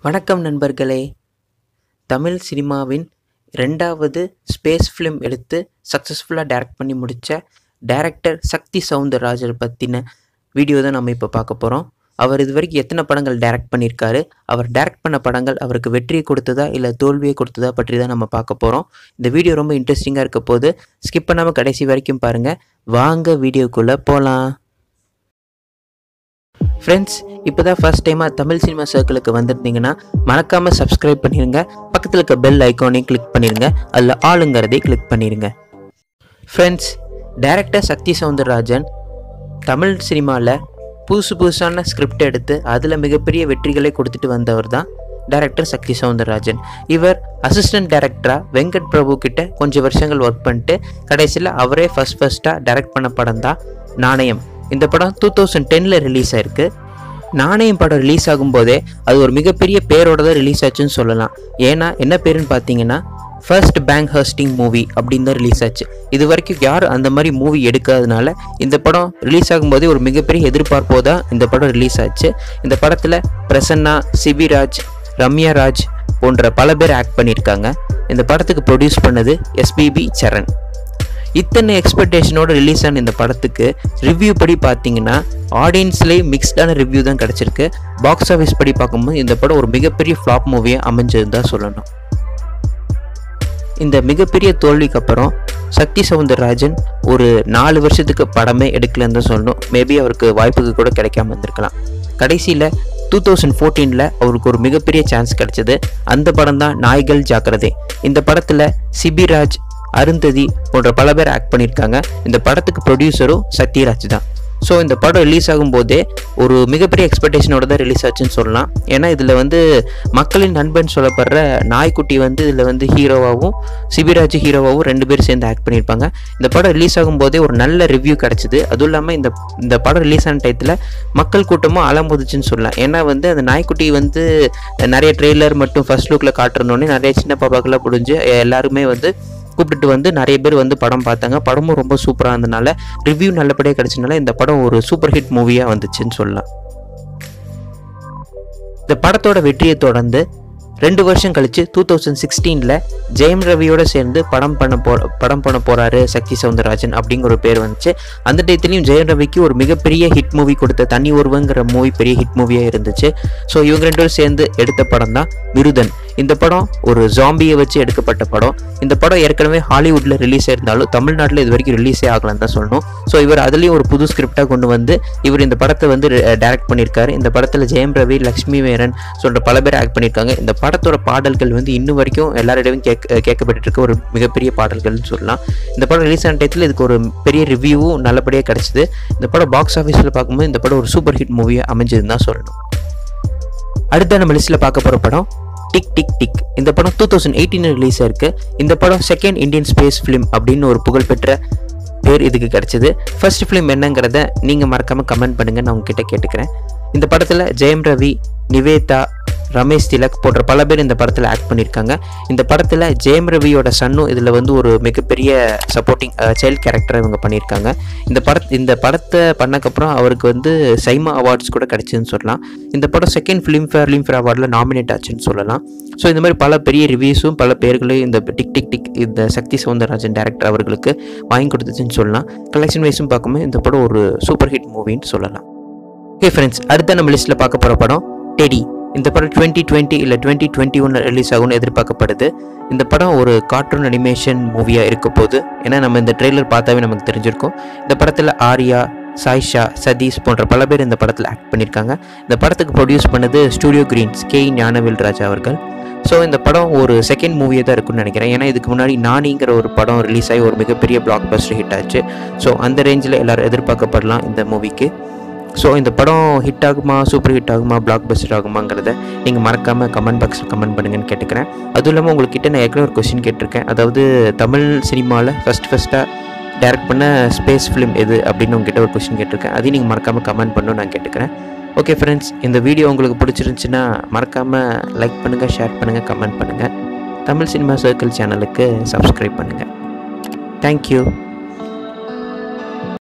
வணக்கம் நண்பர்களே தமிழ் சினிமாவின் ரெண்டாவது ஸ்பேஸ் ஃபிலிம் எடுத்து சக்ஸஸ்ஃபுல்லாக டைரக்ட் பண்ணி முடித்த டைரக்டர் சக்தி சவுந்தரராஜர் பற்றின வீடியோ தான் நம்ம இப்போ பார்க்க போகிறோம் அவர் இது வரைக்கும் எத்தனை படங்கள் டைரக்ட் பண்ணியிருக்காரு அவர் டைரக்ட் பண்ண படங்கள் அவருக்கு வெற்றியை கொடுத்ததா இல்லை தோல்வியை கொடுத்ததா பற்றி தான் நம்ம பார்க்க போகிறோம் இந்த வீடியோ ரொம்ப இன்ட்ரெஸ்டிங்காக இருக்க போது ஸ்கிப் பண்ணாமல் கடைசி வரைக்கும் பாருங்கள் வாங்க வீடியோக்குள்ளே போகலாம் ஃப்ரெண்ட்ஸ் இப்போ தான் ஃபர்ஸ்ட் டைமாக தமிழ் சினிமா சர்க்கிளுக்கு வந்திருந்தீங்கன்னா மறக்காமல் சப்ஸ்கிரைப் பண்ணிடுங்க பக்கத்தில் இருக்க பெல் ஐக்கானையும் கிளிக் பண்ணிடுங்க அதில் ஆளுங்கிறதை கிளிக் பண்ணிடுங்க ஃப்ரெண்ட்ஸ் டைரக்டர் சக்தி சவுந்தரராஜன் தமிழ் சினிமாவில் புதுசு புதுசான ஸ்கிரிப்ட் எடுத்து அதில் மிகப்பெரிய வெற்றிகளை கொடுத்துட்டு வந்தவர் தான் டைரக்டர் சக்தி சவுந்தரராஜன் இவர் அசிஸ்டன்ட் டைரக்டராக வெங்கட் பிரபு கிட்ட கொஞ்சம் வருஷங்கள் ஒர்க் பண்ணிட்டு கடைசியில் அவரே ஃபஸ்ட் ஃபஸ்ட்டாக டைரக்ட் பண்ண படம் தான் நாணயம் இந்த படம் டூ தௌசண்ட் டென்னில் ரிலீஸ் ஆயிருக்கு நாணயம் படம் ரிலீஸ் ஆகும்போதே அது ஒரு மிகப்பெரிய பேரோட தான் ரிலீஸ் ஆச்சுன்னு சொல்லலாம் ஏன்னா என்ன பேருன்னு பார்த்தீங்கன்னா ஃபர்ஸ்ட் பேங்க் ஹர்ஸ்டிங் மூவி அப்படின்னு தான் ரிலீஸ் ஆச்சு இது வரைக்கும் யாரும் அந்த மாதிரி மூவி எடுக்காதனால இந்த படம் ரிலீஸ் ஆகும்போதே ஒரு மிகப்பெரிய எதிர்பார்ப்போ தான் இந்த படம் ரிலீஸ் ஆச்சு இந்த படத்தில் பிரசன்னா சிபிராஜ் ரம்யா ராஜ் போன்ற பல பேர் ஆக்ட் பண்ணியிருக்காங்க இந்த படத்துக்கு ப்ரொடியூஸ் பண்ணது எஸ்பிபி சரண் இத்தனை எக்ஸ்பெக்டேஷனோட ரிலீஸ் ஆன இந்த படத்துக்கு ரிவ்யூ படி பார்த்தீங்கன்னா ஆடியன்ஸ்லேயே மிக்ஸ்டான ரிவ்யூ தான் கிடச்சிருக்கு பாக்ஸ் ஆஃபீஸ் படி பார்க்கும்போது இந்த படம் ஒரு மிகப்பெரிய ஃப்ளாப் மூவியாக அமைஞ்சது தான் சொல்லணும் இந்த மிகப்பெரிய தோல்விக்கு அப்புறம் சக்தி சவுந்தரராஜன் ஒரு நாலு வருஷத்துக்கு படமே எடுக்கலன்னு தான் சொல்லணும் மேபி அவருக்கு வாய்ப்புக்கு கூட கிடைக்காம இருந்திருக்கலாம் கடைசியில் டூ தௌசண்ட் ஃபோர்டீனில் அவருக்கு ஒரு மிகப்பெரிய சான்ஸ் கிடைச்சது அந்த படம் தான் நாய்கள் ஜாக்கிரதை இந்த படத்தில் சிபிராஜ் அருந்ததி போன்ற பல பேர் ஆக்ட் பண்ணியிருக்காங்க இந்த படத்துக்கு ப்ரொடியூசரும் சத்யராஜ் தான் ஸோ இந்த படம் ரிலீஸ் ஆகும்போதே ஒரு மிகப்பெரிய எக்ஸ்பெக்டேஷனோட தான் ரிலீஸ் ஆச்சுன்னு சொல்லலாம் ஏன்னா இதில் வந்து மக்களின் நண்பன் சொல்லப்படுற நாய்க்குட்டி வந்து இதில் வந்து ஹீரோவாகவும் சிபிராஜ் ஹீரோவாகவும் ரெண்டு பேரும் சேர்ந்து ஆக்ட் பண்ணியிருப்பாங்க இந்த படம் ரிலீஸ் ஆகும்போதே ஒரு நல்ல ரிவ்யூ கிடச்சிது அதுவும் இல்லாமல் இந்த இந்த படம் ரிலீஸ் ஆன டயத்தில் மக்கள் கூட்டமும் அலம்புதுச்சுன்னு சொல்லலாம் ஏன்னா வந்து அந்த நாய்க்குட்டி வந்து நிறைய ட்ரெய்லர் மட்டும் ஃபர்ஸ்ட் லுக்கில் காட்டுறதோடனே நிறைய சின்ன பாப்பாக்கெல்லாம் புரிஞ்சு எல்லாருமே வந்து கூப்பிட்டுட்டு வந்து நிறைய பேர் வந்து படம் பார்த்தாங்க படமும் ரொம்ப சூப்பராக இருந்தனால ரிவ்யூ நல்லபடியாக கிடச்சனால இந்த படம் ஒரு சூப்பர் ஹிட் மூவியாக வந்துச்சுன்னு சொல்லலாம் இந்த படத்தோட வெற்றியை தொடர்ந்து ரெண்டு வருஷம் கழிச்சு டூ தௌசண்ட் சிக்ஸ்டீனில் ஜெயம் ரவியோட சேர்ந்து படம் பண்ண போ படம் பண்ண போகிறாரு சக்தி சவுந்தரராஜன் அப்படிங்கிற ஒரு பேர் வந்துச்சு அந்த டயத்துலையும் ஜெயம் ரவிக்கு ஒரு மிகப்பெரிய ஹிட் மூவி கொடுத்த தனி ஒருவங்கிற மூவி பெரிய ஹிட் மூவியாக இருந்துச்சு ஸோ இவங்க ரெண்டு பேரும் சேர்ந்து எடுத்த படம் தான் விருதன் இந்த படம் ஒரு ஜாம்பியை வச்சு எடுக்கப்பட்ட படம் இந்த படம் ஏற்கனவே ஹாலிவுட்டில் ரிலீஸ் ஆயிருந்தாலும் தமிழ்நாட்டில் இது வரைக்கும் ரிலீஸே ஆகலன்னு தான் சொல்லணும் ஸோ இவர் அதுலேயும் ஒரு புது ஸ்கிரிப்டாக கொண்டு வந்து இவர் இந்த படத்தை வந்து டைரக்ட் பண்ணியிருக்காரு இந்த படத்தில் ஜெயம் ரவி லக்ஷ்மி வேரன் சொல்கிற பல பேர் ஆக்ட் பண்ணியிருக்காங்க இந்த படத்தோட பாடல்கள் வந்து இன்னும் வரைக்கும் எல்லாரிடமும் கேட்க கேட்கப்பட்டு இருக்க ஒரு மிகப்பெரிய பாடல்கள்னு சொல்லலாம் இந்த படம் ரிலீஸ் ஆன டயத்தில் இதுக்கு ஒரு பெரிய ரிவ்யூவும் நல்லபடியாக கிடச்சிது இந்த படம் பாக்ஸ் ஆஃபீஸில் பார்க்கும்போது இந்த படம் ஒரு சூப்பர் ஹிட் மூவியாக அமைஞ்சதுன்னு தான் சொல்லணும் அடுத்த நம்ம லிஸ்ட்டில் பார்க்க போகிற படம் டிக் டிக் டிக் இந்த படம் டூ தௌசண்ட் எயிட்டீன் ரிலீஸ் ஆயிருக்கு இந்த படம் செகண்ட் இந்தியன் ஸ்பேஸ் ஃபிலிம் அப்படின்னு ஒரு புகழ்பெற்ற பேர் இதுக்கு கிடைச்சது ஃபர்ஸ்ட் ஃபிலிம் என்னங்கிறத நீங்கள் மறக்காமல் கமெண்ட் பண்ணுங்கள் நான் உங்ககிட்ட கேட்டுக்கிறேன் இந்த படத்தில் ஜெயம் ரவி நிவேதா ரமேஷ் திலக் போன்ற பல பேர் இந்த படத்தில் ஆக்ட் பண்ணியிருக்காங்க இந்த படத்தில் ஜெயம் ரவியோட சன்னும் இதில் வந்து ஒரு மிகப்பெரிய சப்போர்ட்டிங் சைல்ட் கேரக்டராக இவங்க பண்ணியிருக்காங்க இந்த பட இந்த படத்தை பண்ணக்கப்புறம் அவருக்கு வந்து சைமா அவார்ட்ஸ் கூட கிடைச்சதுன்னு சொல்லலாம் இந்த படம் செகண்ட் ஃபிலிம்ஃபேர் ஃபிலிம்ஃபேர் அவார்டில் நாமினேட் ஆச்சுன்னு சொல்லலாம் ஸோ இந்த மாதிரி பல பெரிய ரிவ்யூஸும் பல பேர்களையும் இந்த டிக் டிக் டிக் இந்த சக்தி சவுந்தரராஜன் டேரக்டர் அவர்களுக்கு வாங்கி கொடுத்துச்சுன்னு சொல்லலாம் கலெக்ஷன் வைஸும் பார்க்கும்போது இந்த படம் ஒரு சூப்பர் ஹிட் மூவின்னு சொல்லலாம் ஓகே ஃப்ரெண்ட்ஸ் அடுத்த நம்ம லிஸ்ட்டில் பார்க்க போகிற படம் டெடி இந்த படம் டுவெண்ட்டி டுவெண்ட்டி இல்லை டுவெண்ட்டி டுவெண்ட்டி ஒன்று ரிலீஸ் ஆகும்னு எதிர்பார்க்கப்படுது இந்த படம் ஒரு கார்ட்டூன் அனிமேஷன் மூவியாக இருக்க போது ஏன்னா நம்ம இந்த ட்ரெய்லர் பார்த்தாவே நமக்கு தெரிஞ்சிருக்கும் இந்த படத்தில் ஆர்யா சாய்ஷா சதீஷ் போன்ற பல பேர் இந்த படத்தில் ஆக்ட் பண்ணியிருக்காங்க இந்த படத்துக்கு ப்ரொடியூஸ் பண்ணது Studio Greens K Gnanavel Raja அவர்கள் ஸோ இந்த படம் ஒரு செகண்ட் மூவியாக தான் இருக்கும்னு நினைக்கிறேன் ஏன்னா இதுக்கு முன்னாடி நானிங்கிற ஒரு படம் ரிலீஸ் ஆகி ஒரு மிகப்பெரிய பிளாக் பஸ்டர் ஹிட் ஆச்சு ஸோ அந்த ரேஞ்சில் எல்லோரும் எதிர்பார்க்கப்படலாம் இந்த மூவிக்கு ஸோ இந்த படம் ஹிட் ஆகுமா சூப்பர் ஹிட் ஆகுமா பிளாக் பஸ்டர் ஆகுமாங்கிறத நீங்கள் மறக்காமல் கமெண்ட் பாக்ஸில் கமெண்ட் பண்ணுங்கன்னு கேட்டுக்கிறேன் அதுவும் இல்லாமல் உங்கள்கிட்ட நான் ஏற்கனவே ஒரு கொஸ்டின் கேட்டிருக்கேன் அதாவது தமிழ் சினிமாவில் ஃபஸ்ட் ஃபஸ்ட்டாக டேரக்ட் பண்ண ஸ்பேஸ் ஃபிலிம் எது அப்படின்னு உங்ககிட்ட ஒரு கொஸ்டின் கேட்டிருக்கேன் அதையும் நீங்கள் மறக்காமல் கமெண்ட் பண்ணணும் நான் கேட்டுக்கிறேன் ஓகே ஃப்ரெண்ட்ஸ் இந்த வீடியோ உங்களுக்கு பிடிச்சிருந்துச்சின்னா மறக்காமல் லைக் பண்ணுங்கள் ஷேர் பண்ணுங்கள் கமெண்ட் பண்ணுங்கள் தமிழ் சினிமா சர்க்கிள் சேனலுக்கு சப்ஸ்கிரைப் பண்ணுங்கள் தேங்க்யூ